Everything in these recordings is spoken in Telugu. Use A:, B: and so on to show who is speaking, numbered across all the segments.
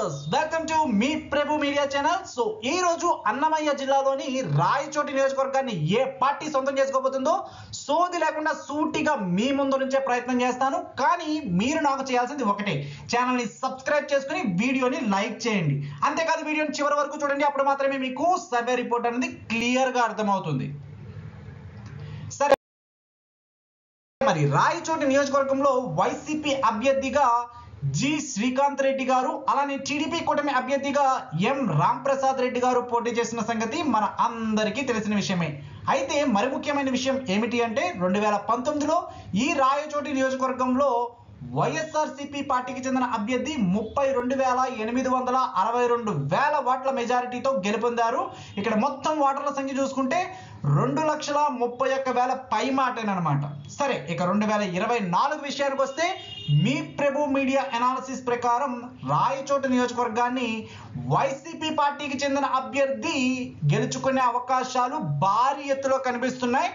A: వ్యూవర్స్ వెల్కమ్ టు మీ ప్రభు మీడియా ఛానల్ సో ఈ రోజు అన్నమయ్య జిల్లాలోని రాయచోటి నియోజకవర్గాన్ని ఏ పార్టీ సొంతం చేసుకోబోతుందో సోది లేకుండా సూటిగా మీ ముందు నుంచే ప్రయత్నం చేస్తాను కానీ మీరు నాకు చేయాల్సింది ఒకటే ఛానల్ ని సబ్స్క్రైబ్ చేసుకుని వీడియోని లైక్ చేయండి అంతేకాదు వీడియోని చివరి వరకు చూడండి అప్పుడు మాత్రమే మీకు సర్వే రిపోర్ట్ అనేది క్లియర్ గా అర్థమవుతుంది సరే మరి రాయచోటి నియోజకవర్గంలో వైసీపీ అభ్యర్థిగా జి శ్రీకాంత్ రెడ్డి గారు అలానే టీడీపీ కూటమి అభ్యర్థిగా ఎం రాంప్రసాద్ రెడ్డి గారు పోటీ చేసిన సంగతి మన అందరికీ తెలిసిన విషయమే అయితే మరి ముఖ్యమైన విషయం ఏమిటి అంటే రెండు వేల పంతొమ్మిదిలో ఈ రాయచోటి నియోజకవర్గంలో వైఎస్ఆర్సీపీ పార్టీకి చెందిన అభ్యర్థి ముప్పై రెండు వేల ఎనిమిది వందల అరవై రెండు వేల ఓట్ల మెజారిటీతో గెలుపొందారు ఇక్కడ మొత్తం ఓటర్ల సంఖ్య చూసుకుంటే రెండు లక్షల ముప్పై ఒక్క వేల పై మాటేనమాట సరే ఇక రెండు వేల ఇరవై నాలుగు విషయానికి వస్తే మీ ప్రభు మీడియా అనాలిసిస్ ప్రకారం రాయచోటి నియోజకవర్గాన్ని వైసీపీ పార్టీకి చెందిన అభ్యర్థి గెలుచుకునే అవకాశాలు భారీ ఎత్తులో కనిపిస్తున్నాయి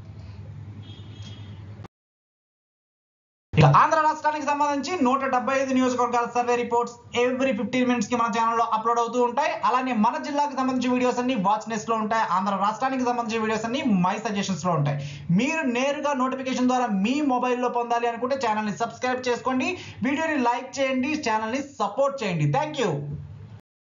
A: ఇక ఆంధ్ర రాష్ట్రానికి సంబంధించి నూట డెబ్బై ఐదు నియోజకవర్గాల survey reports every fifteen minutes కి మన ఛానల్లో అప్లోడ్ అవుతూ ఉంటాయి అలానే మన జిల్లాకి సంబంధించి వీడియోస్ అన్ని వాచ్ నెస్ లో ఉంటాయి ఆంధ్ర రాష్ట్రానికి సంబంధించి వీడియోస్ అన్ని మై సజెషన్స్ లో ఉంటాయి మీరు నేరుగా నోటిఫికేషన్ ద్వారా మీ మొబైల్లో పొందాలి అనుకుంటే ఛానల్ ని సబ్స్క్రైబ్ చేసుకోండి వీడియోని లైక్ చేయండి ఛానల్ ని సపోర్ట్ చేయండి థ్యాంక్ యూ